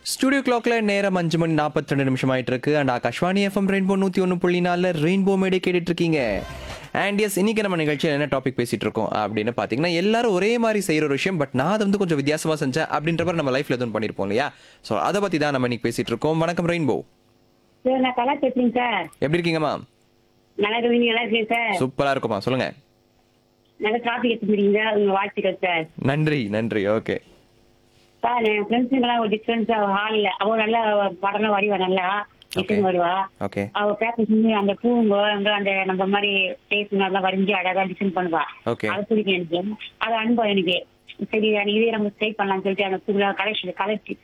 studio கிளாக்ல நேரம் அஞ்சு மணி நாற்பத்தி ரெண்டு நிமிஷம் ஆயிட்டு இருக்கு அண்ட் ஆகாஷ்வாணி எஃப்எம் ரெயின்போ நூத்தி ஒன்று புள்ளி நாலுல ரெயின்போ மேடே கேட்டுட்டு இருக்கீங்க அண்ட் எஸ் இன்னைக்கு நம்ம நிகழ்ச்சியில் என்ன டாபிக் பேசிட்டு இருக்கோம் அப்படின்னு பார்த்தீங்கன்னா எல்லாரும் ஒரே மாதிரி செய்யற ஒரு விஷயம் பட் நான் அதை வந்து கொஞ்சம் வித்தியாசமா செஞ்சேன் அப்படின்ற மாதிரி நம்ம லைஃப்ல எதுவும் பண்ணிருப்போம் இல்லையா ஸோ அதை பத்தி தான் நம்ம இன்னைக்கு பேசிட்டு இருக்கோம் வணக்கம் ரெயின்போ சார் நான் கலா பேசுறேன் சார் எப்படி இருக்கீங்கம்மா நல்லா இருக்கீங்க நல்லா இருக்கேன் சார் சூப்பரா இருக்குமா சொல்லுங்க நல்ல டிராபிக் எடுத்துக்கிறீங்க உங்க வாழ்த்துக்கள் சார் நன்றி நன்றி ஓகே சார் என் ஃப்ரெண்ட்ஸுங்கெல்லாம் ஒரு டிஃப்ரென்ஸா ஹாலில் அவ நல்லா படம் வடிவா நல்லா டிசைன் வருவா ஓகே அவ பேப்பர் அந்த பூங்க அங்க அந்த நம்ம மாதிரி ஃபேஸ் நல்லா வரைஞ்சி அழகா டிசைன் பண்ணுவா ஓகே அது பிடிக்கும் எனக்கு அது அனுபவம் எனக்கு சரி எனக்கு இதே நம்ம ட்ரை பண்ணலாம்னு சொல்லிட்டு அந்த பூலாம் கலெக்ஷன் கலெக்ட்